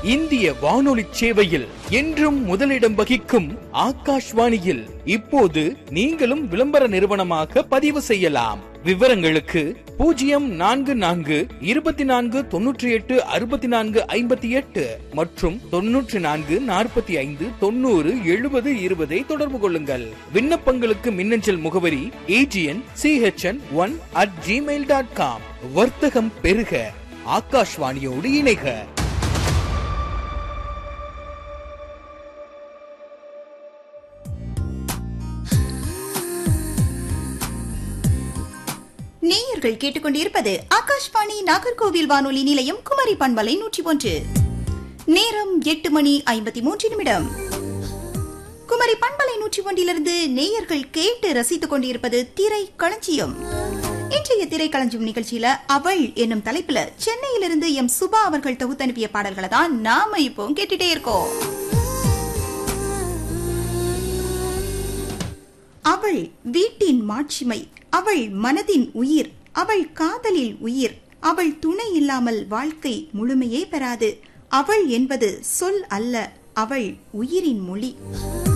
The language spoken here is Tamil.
இந்திய வானொலி சேவையில் என்றும் முதலிடம் வகிக்கும் ஆகாஷ்வாணியில் இப்போது நீங்களும் விளம்பர நிறுவனமாக பதிவு செய்யலாம் விவரங்களுக்கு பூஜ்ஜியம் நான்கு நான்கு இருபத்தி நான்கு தொன்னூற்றி எட்டு அறுபத்தி நான்கு ஐம்பத்தி எட்டு மற்றும் தொன்னூற்றி நான்கு நாற்பத்தி ஐந்து தொண்ணூறு எழுபது இருபதை தொடர்பு கொள்ளுங்கள் விண்ணப்பங்களுக்கு மின்னஞ்சல் முகவரி AGN CHN one at Gmail dot com வர்த்தகம் பெருக ஆகாஷ்வாணியோடு இணைக நேயர்கள் கேட்டுக்கொண்டிருப்பது ஆகாஷ்வாணி நாகர்கோவில் வானொலி நிலையம் குமரி பண்பலை நூற்றி ஒன்று நேரம் எட்டு மணி ஐம்பத்தி மூன்று நிமிடம் குமரி பண்பலை நூற்றி ஒன்றிலிருந்து நேயர்கள் கேட்டு ரசித்துக் கொண்டிருப்பது திரை களஞ்சியம் இன்றைய திரை களஞ்சியம் நிகழ்ச்சியில அவள் என்னும் தலைப்புல சென்னையிலிருந்து எம் சுபா அவர்கள் தொகுத்தனுப்பிய பாடல்களை தான் நாம இப்போ கேட்டுட்டே இருக்கோம் அவள் வீட்டின் மாட்சிமை அவள் மனதின் உயிர் அவள் காதலில் உயிர் அவள் துணை இல்லாமல் வாழ்க்கை முழுமையே பெறாது அவள் என்பது சொல் அல்ல அவள் உயிரின் மொழி